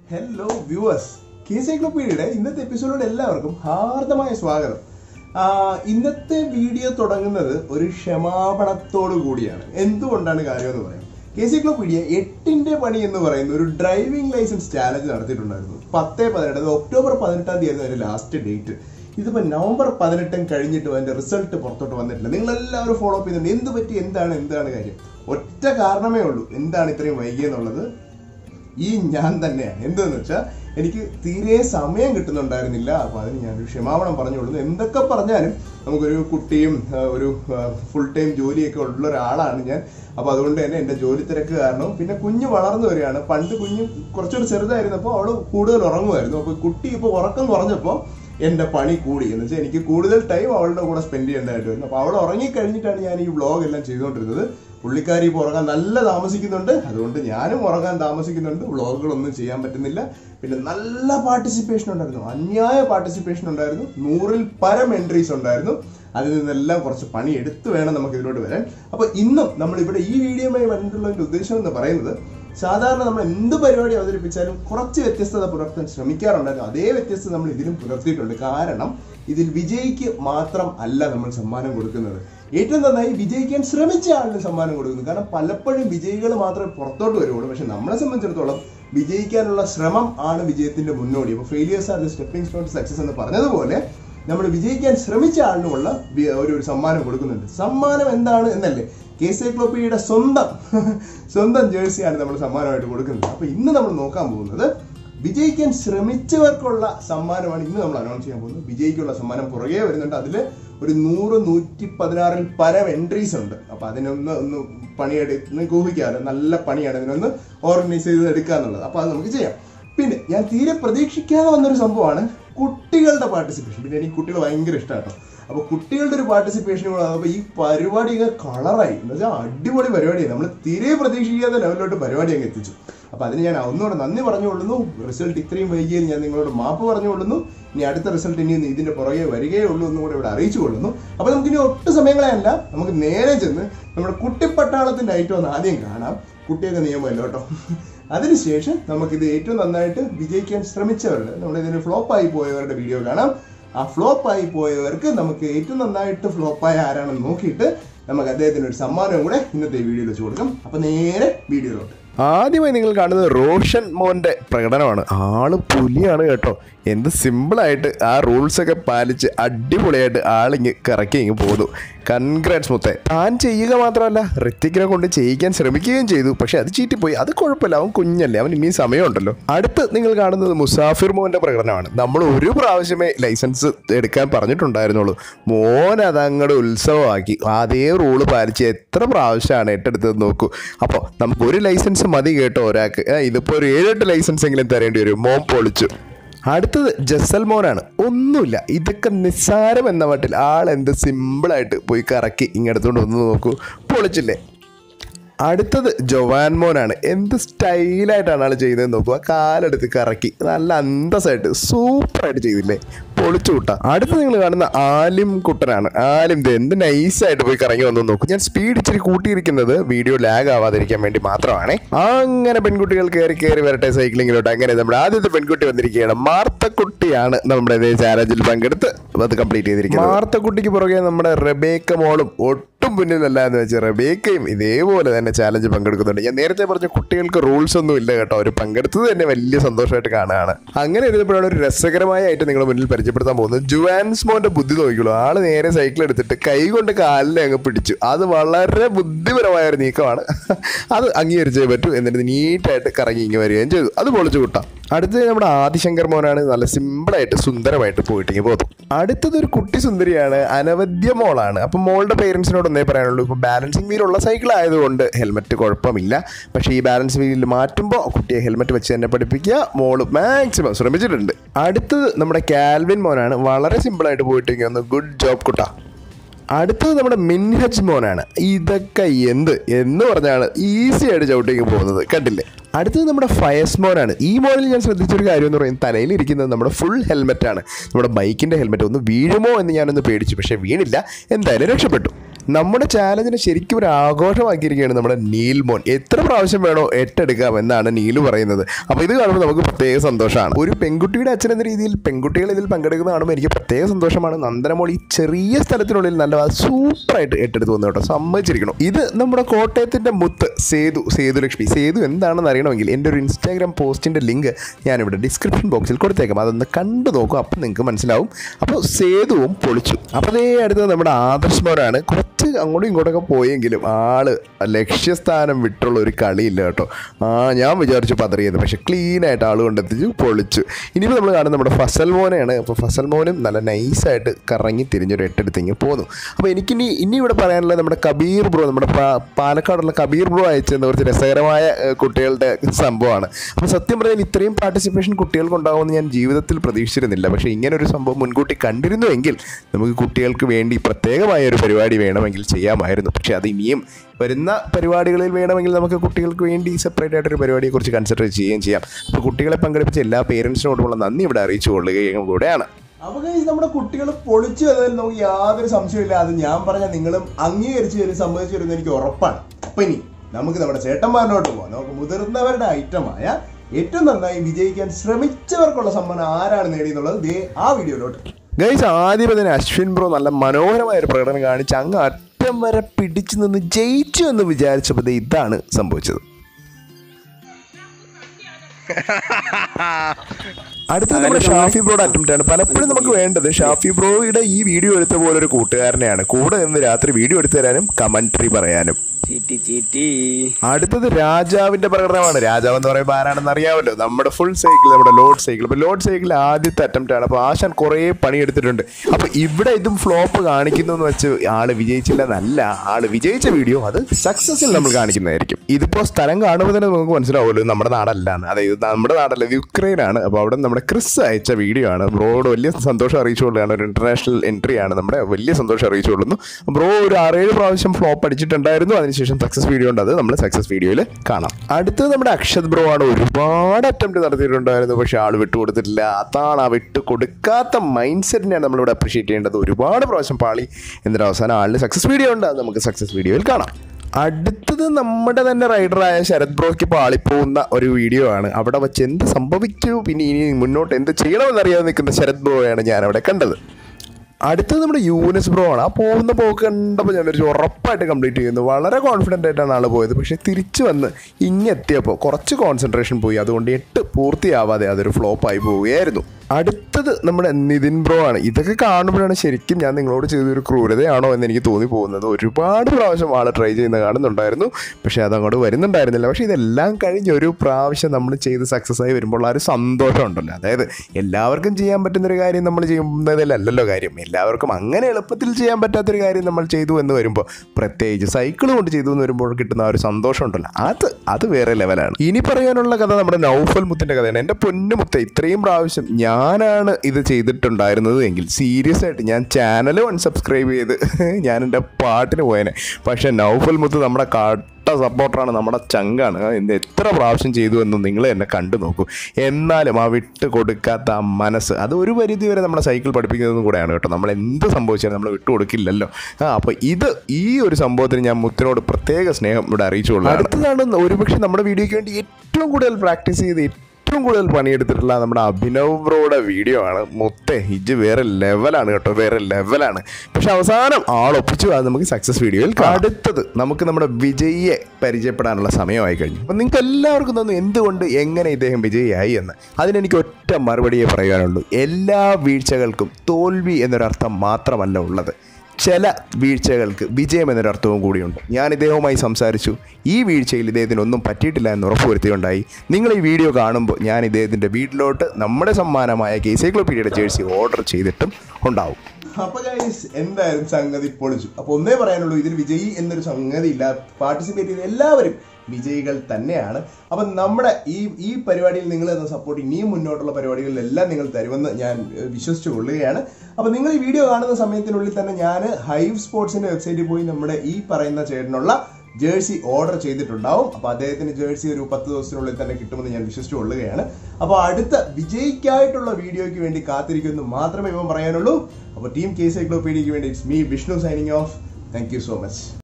Hello viewers K സൈക്ലോപീഡിയയുടെ ഇന്നത്തെ എപ്പിസോഡിൽ എല്ലാവർക്കും ഹാർദമായ സ്വാഗതം ആ, ഇന്നത്തെ വീഡിയോ തുടങ്ങുന്നത് ഒരു ക്ഷമാപണത്തോടു കൂടിയാണ് എന്തുകൊണ്ടാണ് കാര്യം എന്ന് പറയാം കെ സൈക്ലോപീഡിയ എട്ടിന്റെ പണി എന്ന് പറയുന്ന ഒരു ഡ്രൈവിംഗ് ലൈസൻസ് ചാലഞ്ച് നടത്തിയിട്ടുണ്ടായിരുന്നു പത്ത് പതിനെട്ട് അത് ഒക്ടോബർ പതിനെട്ടാം തീയതി അതിന്റെ ലാസ്റ്റ് ഡേറ്റ് ഇതിപ്പോ നവംബർ പതിനെട്ടും കഴിഞ്ഞിട്ടും അതിന്റെ റിസൾട്ട് പുറത്തോട്ട് വന്നിട്ടില്ല നിങ്ങൾ എല്ലാവരും ഫോളോ അപ്പ് ചെയ്യുന്നുണ്ട് എന്ത് പറ്റി എന്താണ് എന്താണ് കാര്യം ഒറ്റ കാരണമേ ഉള്ളൂ എന്താണ് ഇത്രയും വൈകിയെന്നുള്ളത് ഈ ഞാൻ തന്നെയാണ് എന്തെന്ന് വെച്ചാൽ എനിക്ക് തീരെ സമയം കിട്ടുന്നുണ്ടായിരുന്നില്ല അപ്പൊ അതിന് ഞാനൊരു ക്ഷമാപണം പറഞ്ഞുകൊള്ളുന്നു എന്തൊക്കെ പറഞ്ഞാലും നമുക്കൊരു കുട്ടിയും ആ, ഒരു ഫുൾ ടൈം ജോലിയൊക്കെ ഉള്ള ഒരാളാണ് ഞാൻ അപ്പൊ അതുകൊണ്ട് തന്നെ എന്റെ ജോലി തിരക്ക് കാരണവും പിന്നെ കുഞ്ഞ് വളർന്നു വരികയാണ് പണ്ട് കുഞ്ഞ് കുറച്ചൊരു ചെറുതായിരുന്നപ്പോൾ അവള് കൂടുതൽ ഉറങ്ങുമായിരുന്നു അപ്പൊ കുട്ടി ഇപ്പൊ ഉറക്കം കുറഞ്ഞപ്പോൾ എന്റെ പണി കൂടി എന്ന് വെച്ചാൽ എനിക്ക് കൂടുതൽ ടൈം അവളുടെ കൂടെ സ്പെൻഡ് ചെയ്യേണ്ടതായിട്ട് വരുന്നു അപ്പൊ അവൾ ഉറങ്ങി കഴിഞ്ഞിട്ടാണ് ഞാൻ ഈ വ്ളോഗ് എല്ലാം ചെയ്തുകൊണ്ടിരുന്നത് പുള്ളിക്കാരി ഇപ്പോൾ ഉറങ്ങാൻ നല്ല താമസിക്കുന്നുണ്ട് അതുകൊണ്ട് ഞാനും ഉറങ്ങാൻ താമസിക്കുന്നുണ്ട് വ്ളോഗുകളൊന്നും ചെയ്യാൻ പറ്റുന്നില്ല പിന്നെ നല്ല പാർട്ടിസിപ്പേഷൻ ഉണ്ടായിരുന്നു അന്യായ പാർട്ടിസിപ്പേഷൻ ഉണ്ടായിരുന്നു നൂറിൽ പരം എൻട്രീസ് ഉണ്ടായിരുന്നു അതിൽ നിന്നെല്ലാം കുറച്ച് പണി എടുത്തു വേണം നമുക്ക് ഇതിലോട്ട് വരാൻ അപ്പൊ ഇന്നും നമ്മൾ ഇവിടെ ഈ വീഡിയോയുമായി വന്നിട്ടുള്ളതിന്റെ ഉദ്ദേശം എന്ന് പറയുന്നത് സാധാരണ നമ്മൾ എന്ത് പരിപാടി അവതരിപ്പിച്ചാലും കുറച്ച് വ്യത്യസ്തത പുലർത്താൻ ശ്രമിക്കാറുണ്ടായിരുന്നു അതേ വ്യത്യസ്തത നമ്മൾ ഇതിലും പുലർത്തിയിട്ടുണ്ട് കാരണം ഇതിൽ വിജയിക്ക് മാത്രം അല്ല നമ്മൾ സമ്മാനം കൊടുക്കുന്നത് ഏറ്റവും നന്നായി വിജയിക്കാൻ ശ്രമിച്ച ആളിന് സമ്മാനം കൊടുക്കുന്നു കാരണം പലപ്പോഴും വിജയികൾ മാത്രമേ പുറത്തോട്ട് വരുള്ളൂ പക്ഷെ നമ്മളെ സംബന്ധിച്ചിടത്തോളം വിജയിക്കാനുള്ള ശ്രമം ആണ് വിജയത്തിന്റെ മുന്നോടി അപ്പോൾ failures are the stepping stone success എന്ന് പറഞ്ഞതുപോലെ നമ്മൾ വിജയിക്കാൻ ശ്രമിച്ച ആളിനുമുള്ള വി- ഒരു ഒരു സമ്മാനം കൊടുക്കുന്നുണ്ട് സമ്മാനം എന്താണ് എന്നല്ലേ കെ സൈക്ലോപ്പീഡിയുടെ സ്വന്തം സ്വന്തം ജേഴ്സിയാണ് നമ്മൾ സമ്മാനമായിട്ട് കൊടുക്കുന്നത് അപ്പൊ ഇന്ന് നമ്മൾ നോക്കാൻ പോകുന്നത് വിജയിക്കാൻ ശ്രമിച്ചവർക്കുള്ള സമ്മാനമാണ് ഇന്ന് നമ്മൾ അനൗൺസ് ചെയ്യാൻ പോകുന്നത് വിജയിക്കുള്ള സമ്മാനം പുറകെ വരുന്നുണ്ട് അതിൽ ഒരു നൂറ് നൂറ്റി പതിനാറിൽ പരം എൻട്രീസ് ഉണ്ട് അപ്പൊ അതിനൊന്ന് ഒന്ന് പണിയെടുത്ത് ഊഹിക്കാറ് നല്ല പണിയാണ് ഇതിനൊന്ന് ഓർഗനൈസ് ചെയ്ത് എടുക്കുക എന്നുള്ളത് അപ്പൊ അത് നമുക്ക് ചെയ്യാം പിന്നെ ഞാൻ തീരെ പ്രതീക്ഷിക്കാതെ വന്നൊരു സംഭവമാണ് കുട്ടികളുടെ പാർട്ടിസിപ്പേഷൻ പിന്നെ എനിക്ക് കുട്ടികൾ ഭയങ്കര ഇഷ്ടമാട്ടോ അപ്പൊ കുട്ടികളുടെ ഒരു പാർട്ടിസിപ്പേഷൻ കൂടെ അപ്പൊ ഈ പരിപാടി അങ്ങ് കളറായി എന്ന് വെച്ചാൽ അടിപൊളി പരിപാടിയായി നമ്മൾ തീരെ പ്രതീക്ഷിക്കാത്ത ലെവലിലോട്ട് പരിപാടി അങ്ങ് എത്തിച്ചു അപ്പൊ അതിന് ഞാൻ ഒന്നുകൂടെ നന്ദി പറഞ്ഞുകൊള്ളുന്നു റിസൾട്ട് ഇത്രയും വൈകിയിൽ ഞാൻ നിങ്ങളോട് മാപ്പ് പറഞ്ഞുകൊള്ളുന്നു ഇനി അടുത്ത റിസൾട്ട് ഇനി ഇതിന്റെ പുറകെ വരികയേ ഉള്ളൂ എന്നും കൂടെ ഇവിടെ അറിയിച്ചു കൊള്ളുന്നു അപ്പൊ നമുക്ക് ഇനി ഒട്ടും സമയങ്ങളെയല്ല നമുക്ക് നേരെ ചെന്ന് നമ്മുടെ കുട്ടിപ്പട്ടാളത്തിന്റെ ഐറ്റം ഒന്ന് ആദ്യം കാണാം കുട്ടിയൊക്കെ നിയമമല്ലോ കേട്ടോ അതിനുശേഷം നമുക്കിത് ഏറ്റവും നന്നായിട്ട് വിജയിക്കാൻ ശ്രമിച്ചവരുടെ നമ്മുടെ ഇതിന് ഫ്ലോപ്പായി പോയവരുടെ വീഡിയോ കാണാം ആ ഫ്ലോപ്പായി പോയവർക്ക് നമുക്ക് ഏറ്റവും നന്നായിട്ട് ഫ്ലോപ്പായ ആരാണെന്ന് നോക്കിയിട്ട് നമുക്ക് അദ്ദേഹത്തിന് ഒരു സമ്മാനവും കൂടെ ഇന്നത്തെ വീഡിയോയിൽ വെച്ച് കൊടുക്കാം അപ്പൊ നേരെ വീഡിയോയിലോട്ട് ആദ്യമായി നിങ്ങൾ കാണുന്നത് റോഷൻ മോന്റെ പ്രകടനമാണ് ആള് പുലിയാണ് കേട്ടോ എന്ത് സിമ്പിളായിട്ട് ആ റൂൾസ് ഒക്കെ പാലിച്ച് അടിപൊളിയായിട്ട് ആളിങ്ങ് കറക്കി ഇങ്ങ് പോന്നു കൺഗ്രാറ്റ്സ് മുത്തേ താൻ ചെയ്യുക മാത്രമല്ല ഋത്തിക്കിനെ കൊണ്ട് ചെയ്യിക്കാൻ ശ്രമിക്കുകയും ചെയ്തു പക്ഷെ അത് ചീറ്റിപ്പോയി അത് കുഴപ്പമില്ല അവൻ കുഞ്ഞല്ലേ അവൻ ഇനിയും സമയമുണ്ടല്ലോ അടുത്ത് നിങ്ങൾ കാണുന്നത് മുസാഫിർ മോന്റെ പ്രകടനമാണ് നമ്മൾ ഒരു പ്രാവശ്യമേ ലൈസൻസ് എടുക്കാൻ പറഞ്ഞിട്ടുണ്ടായിരുന്നുള്ളൂ മോൻ അതങ്ങോട്ട് ഉത്സവമാക്കി അതേ റൂള് പാലിച്ച് എത്ര പ്രാവശ്യമാണ് ഏറ്റെടുത്തത് നോക്കൂ അപ്പോൾ നമുക്ക് ഒരു ലൈസൻസ് മതി കേട്ടോ ഒരാൾക്ക് ഏ, ഇതിപ്പോ ഒരു ഏഴെട്ട് ലൈസൻസ് എങ്കിലും തരേണ്ടി വരും മോൻ പൊളിച്ചു അടുത്തത് ജസൽ മോനാണ് ഒന്നുമില്ല ഇതൊക്കെ നിസ്സാരം എന്ന മട്ടിൽ ആൾ എന്ത് സിമ്പിളായിട്ട് പോയി കറക്കി ഇങ്ങടുത്തോണ്ട് ഒന്ന് നോക്കൂ പൊളിച്ചില്ലേ അടുത്തത് ജൊവാൻ മോനാണ് എന്ത് സ്റ്റൈലായിട്ടാണ് ആൾ ചെയ്യുന്നത് നോക്കൂ ആ കാലെടുത്ത് കറക്കി നല്ല അന്തസ്സായിട്ട് സൂപ്പറായിട്ട് ചെയ്തില്ലേ പൊളിച്ചു കൂട്ടാ അടുത്ത് നിങ്ങൾ കാണുന്ന ആലിം കുട്ടനാണ് ആലിം ഇത് എന്ത് നൈസായിട്ട് പോയി കറങ്ങി വന്നു നോക്കൂ ഞാൻ സ്പീഡ് ഇച്ചിരി കൂട്ടിയിരിക്കുന്നത് വീഡിയോ ലാഗ് ആവാതിരിക്കാൻ വേണ്ടി മാത്രമാണ് അങ്ങനെ പെൺകുട്ടികൾ കയറി കയറി വരട്ടെ സൈക്ലിങ്ങിലോട്ട് അങ്ങനെ നമ്മുടെ ആദ്യത്തെ പെൺകുട്ടി വന്നിരിക്കുകയാണ് മാർത്തക്കുട്ടിയാണ് നമ്മുടെ ഇതേ ചാലഞ്ചിൽ പങ്കെടുത്ത് അത് കംപ്ലീറ്റ് ചെയ്തിരിക്കുന്നത് മാർത്തക്കുട്ടിക്ക് പുറകെ നമ്മുടെ റബേക്ക മോളും ഒട്ടും മുന്നിലല്ല എന്ന് വെച്ചാൽ റബേക്കയും ഇതേപോലെ തന്നെ ചാലഞ്ച് പങ്കെടുക്കുന്നുണ്ട് ഞാൻ നേരത്തെ പറഞ്ഞ കുട്ടികൾക്ക് റൂൾസ് ഒന്നും ഇല്ല കേട്ടോ അവർ പങ്കെടുത്തത് തന്നെ വലിയ സന്തോഷമായിട്ട് കാണുകയാണ് അങ്ങനെ ഇരുന്നപ്പോഴാണ് ഒരു രസകരമായ ആയിട്ട് നിങ്ങളുടെ മുന്നിൽ പരിചയപ്പെടുത്താൻ പോകുന്നത് ജുവാൻസ് മോന്റെ ബുദ്ധി നോക്കിയുള്ളൂ ആള് നേരെ സൈക്കിൾ എടുത്തിട്ട് കൈ കൊണ്ട് കാലിനെ അങ്ങ് പിടിച്ചു അത് വളരെ ബുദ്ധിപരമായ ഒരു നീക്കമാണ് അത് അംഗീകരിച്ചേ പറ്റൂ എന്നിട്ട് നീറ്റായിട്ട് കറങ്ങി ഇങ്ങനെ വരികയും ചെയ്തു അത് പൊളിച്ചു കൂട്ടാം അടുത്തത് നമ്മുടെ ആദിശങ്കർ മോനാണ് നല്ല സിമ്പിളായിട്ട് സുന്ദരമായിട്ട് പോയിട്ട് ഇങ്ങനെ പോകും അടുത്തത് ഒരു കുട്ടി സുന്ദരിയാണ് അനവധ്യ മോളാണ് അപ്പം മോളുടെ പേരൻസിനോട് ഒന്നേ പറയാനുള്ളൂ ഇപ്പോൾ ബാലൻസിങ് വീലുള്ള സൈക്കിൾ ആയതുകൊണ്ട് ഹെൽമെറ്റ് കുഴപ്പമില്ല പക്ഷേ ഈ ബാലൻസ് വീലിൽ മാറ്റുമ്പോൾ കുട്ടിയെ ഹെൽമെറ്റ് വെച്ച് തന്നെ പഠിപ്പിക്കുക മോള് മാക്സിമം ശ്രമിച്ചിട്ടുണ്ട് അടുത്തത് നമ്മുടെ കാൽവിൻ മോനാണ് വളരെ സിമ്പിളായിട്ട് പോയിട്ട് ഇങ്ങനെ ഒന്ന് ഗുഡ് ജോബ് കുട്ടാ അടുത്തത് നമ്മുടെ മിൻഹജ് മോനാണ് ഇതൊക്കെ എന്ത് എന്ന് പറഞ്ഞാണ് ഈസി ആയിട്ട് ചവിട്ടേക്ക് പോകുന്നത് കണ്ടില്ലേ അടുത്തത് നമ്മുടെ ഫയസ് മോനാണ് ഈ മോഡൽ ഞാൻ ശ്രദ്ധിച്ചൊരു കാര്യം എന്ന് പറയുന്നത് തലയിലിരിക്കുന്നത് നമ്മുടെ ഫുൾ ഹെൽമെറ്റ് ആണ് നമ്മുടെ ബൈക്കിൻ്റെ ഹെൽമെറ്റ് ഒന്ന് വീഴുമോ എന്ന് ഞാനൊന്ന് പേടിച്ചു പക്ഷേ വീണില്ല എന്തായാലും രക്ഷപ്പെട്ടു നമ്മുടെ ചാലഞ്ചിനെ ശരിക്കും ഒരു ആഘോഷമാക്കിയിരിക്കുകയാണ് നമ്മുടെ നീൽമോൻ എത്ര പ്രാവശ്യം വേണോ ഏറ്റെടുക്കാം എന്നാണ് നീല് പറയുന്നത് അപ്പോൾ ഇത് കാണുമ്പോൾ നമുക്ക് പ്രത്യേക സന്തോഷമാണ് ഒരു പെൺകുട്ടിയുടെ അച്ഛൻ എന്ന രീതിയിൽ പെൺകുട്ടികൾ ഇതിൽ പങ്കെടുക്കുന്ന കാണുമ്പോൾ എനിക്ക് പ്രത്യേക സന്തോഷമാണ് നന്ദനമോൾ ഈ ചെറിയ സ്ഥലത്തിനുള്ളിൽ നല്ല സൂപ്പറായിട്ട് ഏറ്റെടുത്ത് വന്നു കേട്ടോ സമ്മതിച്ചിരിക്കണം ഇത് നമ്മുടെ കോട്ടയത്തിൻ്റെ മുത്ത് സേതു സേതുലക്ഷ്മി സേതു എന്താണെന്ന് അറിയണമെങ്കിൽ എൻ്റെ ഒരു ഇൻസ്റ്റാഗ്രാം പോസ്റ്റിൻ്റെ ലിങ്ക് ഞാനിവിടെ ഡിസ്ക്രിപ്ഷൻ ബോക്സിൽ കൊടുത്തേക്കാം അതൊന്ന് കണ്ടു നോക്കും അപ്പം നിങ്ങൾക്ക് മനസ്സിലാവും അപ്പോൾ സേതുവും പൊളിച്ചു അപ്പോൾ അതേ അടുത്തത് നമ്മുടെ ആദർശ് മോനാണ് കുറച്ച് അങ്ങോട്ടും ഇങ്ങോട്ടൊക്കെ പോയെങ്കിലും ആള് ലക്ഷ്യസ്ഥാനം വിട്ടുള്ള ഒരു കളിയില്ല കേട്ടോ ആ ഞാൻ വിചാരിച്ചു പതറിയത് പക്ഷെ ക്ലീൻ ആയിട്ട് ആൾ കൊണ്ടെത്തിച്ചു പൊളിച്ചു ഇനിയിപ്പോൾ നമ്മൾ കാണുന്നത് നമ്മുടെ ഫസൽ മോനെയാണ് അപ്പോൾ ഫസൽ മോനും നല്ല നൈസായിട്ട് കറങ്ങി തിരിഞ്ഞൊരു എട്ടെടുത്തിങ്ങ് പോന്നു അപ്പോൾ എനിക്കിനി ഇനി ഇവിടെ പറയാനുള്ളത് നമ്മുടെ കബീർ ബ്രോ നമ്മുടെ പാ- പാലക്കാടുള്ള കബീർ ബ്രോ അയച്ചെന്ന കുറച്ച് രസകരമായ ഏഹ്, കുട്ടികളുടെ സംഭവമാണ് അപ്പോൾ സത്യം പറഞ്ഞാൽ ഇത്രയും പാർട്ടിസിപ്പേഷൻ കുട്ടികൾക്ക് ഉണ്ടാകുമെന്ന് ഞാൻ ജീവിതത്തിൽ പ്രതീക്ഷിച്ചിരുന്നില്ല പക്ഷേ ഇങ്ങനെ ഒരു സംഭവം മുൻകൂട്ടി കണ്ടിരുന്നുവെങ്കിൽ നമുക്ക് കുട്ടികൾക്ക് വേണ്ടി പ്രത്യേകമായ ഒരു പരിപാടി വേണമെങ്കിൽ ചെയ്യാമായിരുന്നു പക്ഷേ അത് ഇനിയും വരുന്ന പരിപാടികളിൽ വേണമെങ്കിൽ നമുക്ക് കുട്ടികൾക്ക് വേണ്ടി സെപ്പറേറ്റ് ആയിട്ടൊരു പരിപാടിയെക്കുറിച്ച് കൺസിഡർ ചെയ്യുകയും ചെയ്യാം അപ്പോൾ കുട്ടികളെ പങ്കെടുപ്പിച്ച എല്ലാ പേരൻസിനോടുമുള്ള നന്ദി ഇവിടെ അറിയിച്ചു കൊള്ളുകയും കൂടെയാണ് അപ്പൊ guys, നമ്മുടെ കുട്ടികൾ പൊളിച്ചു എന്നതിൽ നമുക്ക് യാതൊരു സംശയമില്ല അത് ഞാൻ പറഞ്ഞ നിങ്ങളും അംഗീകരിച്ച് തരും സമ്മതിച്ചു തരുമെന്ന് എനിക്ക് ഉറപ്പാണ് അപ്പൊ ഇനി നമുക്ക് നമ്മുടെ ചേട്ടന്മാരിലോട്ട് പോവാം നമുക്ക് മുതിർന്നവരുടെ ഐറ്റമായ ഏറ്റവും നന്നായി വിജയിക്കാൻ ശ്രമിച്ചവർക്കുള്ള സമ്മാനം ആരാണ് നേടിയെന്നുള്ളത് ദേ ആ വീഡിയോയിലോട്ട് ഗൈസ് ആദ്യം തന്നെ അശ്വിൻ ബ്രോ നല്ല മനോഹരമായ ഒരു പ്രകടനം കാണിച്ച് അങ്ങ് അറ്റം വരെ പിടിച്ചു നിന്ന് ജയിച്ചു എന്ന് വിചാരിച്ചപ്പോൾ ദേ ഇതാണ് സംഭവിച്ചത് അടുത്തത് നമ്മുടെ ഷാഫി ബ്രോയുടെ അറ്റംപ്റ്റ് ആണ് പലപ്പോഴും നമുക്ക് വേണ്ടത് ഷാഫി ബ്രോയുടെ ഈ വീഡിയോ എടുത്ത പോലെ ഒരു കൂട്ടുകാരനെയാണ് കൂടെ നിന്ന് രാത്രി വീഡിയോ എടുത്തു തരാനും കമന്ററി പറയാനും ചീറ്റി ചീറ്റി അടുത്തത് രാജാവിന്റെ പ്രകടനമാണ് രാജാവ് എന്ന് പറയുമ്പോൾ ആരാണെന്ന് അറിയാമല്ലോ നമ്മുടെ ഫുൾ സൈക്കിൾ നമ്മുടെ ലോഡ് സൈക്കിൾ അപ്പൊ ലോഡ് സൈക്കിൾ ആദ്യത്തെ അറ്റംപ്റ്റ് ആണ് അപ്പൊ ആശാൻ കുറേ പണിയെടുത്തിട്ടുണ്ട് അപ്പൊ ഇവിടെ ഇതും ഫ്ലോപ്പ് കാണിക്കുന്നു എന്ന് വെച്ച് ആള് വിജയിച്ചില്ല എന്നല്ല ആള് വിജയിച്ച വീഡിയോ അത് സക്സസിൽ നമ്മൾ കാണിക്കുന്നതായിരിക്കും ഇതിപ്പോ സ്ഥലം കാണുമ്പോൾ തന്നെ നമുക്ക് മനസ്സിലാവുമല്ലോ ഇത് നമ്മുടെ നാടല്ല എന്ന്. അതായത് നമ്മുടെ നാടല്ല ഇത് യുക്രൈനാണ് അപ്പോൾ അവിടെ നമ്മുടെ ക്രിസ് അയച്ച വീഡിയോ ആണ് ബ്രോയോട് വലിയ സന്തോഷം അറിയിച്ചുകൊള്ളുകയാണ് ഒരു ഇന്റർനാഷണൽ എൻട്രി ആണ് നമ്മുടെ വലിയ സന്തോഷം അറിയിച്ചുകൊള്ളുന്നു ബ്രോ ഒരു ആറേഴ് പ്രാവശ്യം ഫ്ലോപ്പ് അടിച്ചിട്ടുണ്ടായിരുന്നു അതിനുശേഷം സക്സസ് വീഡിയോ ഉണ്ട് അത് നമ്മൾ സക്സസ് വീഡിയോയിൽ കാണാം അടുത്തത് നമ്മുടെ അക്ഷത് ബ്രോ ആണ് ഒരുപാട് അറ്റംപ്റ്റ് നടത്തിയിട്ടുണ്ടായിരുന്നു പക്ഷെ ആൾ വിട്ടുകൊടുത്തിട്ടില്ല അതാണ് ആ വിട്ട് കൊടുക്കാത്ത മൈൻഡ് സെറ്റിനെയാണ് നമ്മളിവിടെ അപ്രീഷിയേറ്റ് ചെയ്യേണ്ടത് ഒരുപാട് പ്രാവശ്യം പാളി എന്നിട്ട് അവസാനം ആളിന് സക്സസ് വീഡിയോ ഉണ്ട് അത് നമുക്ക് സക്സസ് വീഡിയോയിൽ കാണാം അടുത്തത് നമ്മുടെ തന്നെ റൈഡറായ ശരത് ബ്രോയ്ക്ക് പാളിപ്പോകുന്ന ഒരു വീഡിയോ ആണ് അവിടെ വെച്ച് എന്ത് സംഭവിച്ചു പിന്നെ ഇനി മുന്നോട്ട് എന്ത് ചെയ്യണമെന്നറിയാതെ നിൽക്കുന്ന ശരത് ബ്രോയാണ് ഞാൻ അവിടെ കണ്ടത് അടുത്തത് നമ്മുടെ യൂനിസ് ബ്രോ ആണ് ആ പോകുന്ന പോക്ക് കണ്ടപ്പോൾ ഞാൻ വിചാരിച്ചു ഉറപ്പായിട്ട് കംപ്ലീറ്റ് ചെയ്യുന്നു വളരെ കോൺഫിഡൻ്റ് ആയിട്ടാണ് ആൾ പോയത് പക്ഷേ തിരിച്ചു വന്ന് ഇങ്ങെത്തിയപ്പോൾ കുറച്ച് കോൺസെൻട്രേഷൻ പോയി അതുകൊണ്ട് എട്ട് പൂർത്തിയാവാതെ അതൊരു ഫ്ലോപ്പായി പോവുകയായിരുന്നു അടുത്തത് നമ്മുടെ നിതിൻ ബ്രോ ആണ് ഇതൊക്കെ കാണുമ്പോഴാണ് ശരിക്കും ഞാൻ നിങ്ങളോട് ചെയ്തൊരു ക്രൂരതയാണോ എന്ന് എനിക്ക് തോന്നി പോകുന്നത് ഒരുപാട് പ്രാവശ്യം ആൾ ട്രൈ ചെയ്യുന്ന കാണുന്നുണ്ടായിരുന്നു പക്ഷേ അത് അങ്ങോട്ട് വരുന്നുണ്ടായിരുന്നില്ല പക്ഷേ ഇതെല്ലാം കഴിഞ്ഞ് ഒരു പ്രാവശ്യം നമ്മൾ ചെയ്ത് സക്സസ് ആയി വരുമ്പോൾ ആ ഒരു സന്തോഷം ഉണ്ടല്ലോ അതായത് എല്ലാവർക്കും ചെയ്യാൻ പറ്റുന്നൊരു കാര്യം നമ്മൾ ചെയ്യുന്നതിലല്ലല്ലോ കാര്യം എല്ലാവർക്കും അങ്ങനെ എളുപ്പത്തിൽ ചെയ്യാൻ പറ്റാത്തൊരു കാര്യം നമ്മൾ ചെയ്തു എന്ന് വരുമ്പോൾ പ്രത്യേകിച്ച് സൈക്കിൾ കൊണ്ട് ചെയ്തു എന്ന് വരുമ്പോൾ കിട്ടുന്ന ആ ഒരു സന്തോഷം ഉണ്ടല്ലോ അത് അത് വേറെ ലെവലാണ് ഇനി പറയാനുള്ള കഥ നമ്മുടെ നൗഫൽ മുത്തിൻ്റെ കഥയാണ് എൻ്റെ പൊന്നു മുത്ത ഇത്രയും പ്രാവശ്യം ഞാനാണ് ഇത് ചെയ്തിട്ടുണ്ടായിരുന്നത് എങ്കിൽ സീരിയസ് ആയിട്ട് ഞാൻ ചാനൽ അൺസബ്സ്ക്രൈബ് ചെയ്ത് ഞാൻ എൻ്റെ പാട്ടിന് പോയേനെ പക്ഷേ നൗഫൽ മുത്ത് നമ്മുടെ കട്ട സപ്പോർട്ടറാണ് നമ്മുടെ ചങ്കാണ് ആ, എന്ത് എത്ര പ്രാവശ്യം ചെയ്തു എന്ന് നിങ്ങൾ എന്നെ കണ്ടു നോക്കൂ എന്നാലും ആ വിട്ട് കൊടുക്കാത്ത ആ മനസ്സ് അത് ഒരു പരിധി വരെ നമ്മളെ സൈക്കിൾ പഠിപ്പിക്കുന്നതും കൂടെയാണ് കേട്ടോ നമ്മൾ എന്ത് സംഭവിച്ചാലും നമ്മൾ വിട്ടു കൊടുക്കില്ലല്ലോ ആ അപ്പോൾ ഇത് ഈ ഒരു സംഭവത്തിന് ഞാൻ മുത്തിനോട് പ്രത്യേക സ്നേഹം ഇവിടെ അറിയിച്ചുകൊള്ളു അടുത്തതാണ് ഒരുപക്ഷെ നമ്മുടെ വീഡിയോയ്ക്ക് വേണ്ടി ഏറ്റവും കൂടുതൽ പ്രാക്ടീസ് ചെയ്ത് ഏറ്റവും കൂടുതൽ പണിയെടുത്തിട്ടുള്ള നമ്മുടെ അഭിനവ് ബ്രോയുടെ വീഡിയോ ആണ് മുത്തേ ഇജ് വേറെ ലെവലാണ് കേട്ടോ വേറെ ലെവലാണ് പക്ഷെ അവസാനം ആളൊപ്പിച്ചു അത് നമുക്ക് സക്സസ് വീഡിയോയിൽ കാണാം. അടുത്തത് നമുക്ക് നമ്മുടെ വിജയിയെ പരിചയപ്പെടാനുള്ള സമയമായി കഴിഞ്ഞു അപ്പം നിങ്ങൾക്ക് എല്ലാവർക്കും തോന്നുന്നു എന്തുകൊണ്ട് എങ്ങനെ ഇദ്ദേഹം വിജയിയായി എന്ന് അതിനെനിക്ക് ഒറ്റ മറുപടിയേ പറയാനുള്ളൂ എല്ലാ വീഴ്ചകൾക്കും തോൽവി എന്നൊരർത്ഥം മാത്രമല്ല ഉള്ളത് ചില വീഴ്ചകൾക്ക് വിജയം എന്നൊരർത്ഥവും കൂടിയുണ്ട് ഞാൻ ഇദ്ദേഹവുമായി സംസാരിച്ചു ഈ വീഴ്ചയിൽ ഇദ്ദേഹത്തിന് ഒന്നും പറ്റിയിട്ടില്ല എന്ന് ഉറപ്പുവരുത്തിയുണ്ടായി നിങ്ങൾ ഈ വീഡിയോ കാണുമ്പോൾ ഞാൻ ഇദ്ദേഹത്തിൻ്റെ വീട്ടിലോട്ട് നമ്മുടെ സമ്മാനമായ കേസൈക്ലോപീഡിയയുടെ ജേഴ്സി ഓർഡർ ചെയ്തിട്ടും ഉണ്ടാവും അപ്പൊ ഗൈസ് എന്തായാലും സംഗതി പൊളിച്ചു അപ്പൊ ഒന്നേ പറയാനുള്ളൂ ഇതിൽ വിജയി എന്നൊരു സംഗതി ഇല്ല പാർട്ടിസിപ്പേറ്റ് ചെയ്ത എല്ലാവരും വിജയികൾ തന്നെയാണ് അപ്പൊ നമ്മുടെ ഈ ഈ പരിപാടിയിൽ നിങ്ങൾ തന്ന സപ്പോർട്ട് ഇനിയും മുന്നോട്ടുള്ള പരിപാടികളിലെല്ലാം നിങ്ങൾ തരുമെന്ന് ഞാൻ ഏഹ്, വിശ്വസിച്ചു കൊള്ളുകയാണ് അപ്പൊ നിങ്ങൾ ഈ വീഡിയോ കാണുന്ന സമയത്തിനുള്ളിൽ തന്നെ ഞാൻ ഹൈവ് സ്പോർട്സിന്റെ വെബ്സൈറ്റിൽ പോയി നമ്മുടെ ഈ പറയുന്ന ചേട്ടനുള്ള ജേഴ്സി ഓർഡർ ചെയ്തിട്ടുണ്ടാവും അപ്പൊ അദ്ദേഹത്തിന് ജേഴ്സി ഒരു പത്ത് ദിവസത്തിനുള്ളിൽ തന്നെ കിട്ടുമെന്ന് ഞാൻ വിശ്വസിച്ചു കൊള്ളുകയാണ് അപ്പൊ അടുത്ത വിജയിക്കായിട്ടുള്ള വീഡിയോയ്ക്ക് വേണ്ടി കാത്തിരിക്കുമെന്ന് മാത്രമേ ഇവൻ പറയാനുള്ളൂ അപ്പൊ ടീം കെ സൈക്ലോപീഡിയക്ക് വേണ്ടി it's me Vishnu signing off thank you so much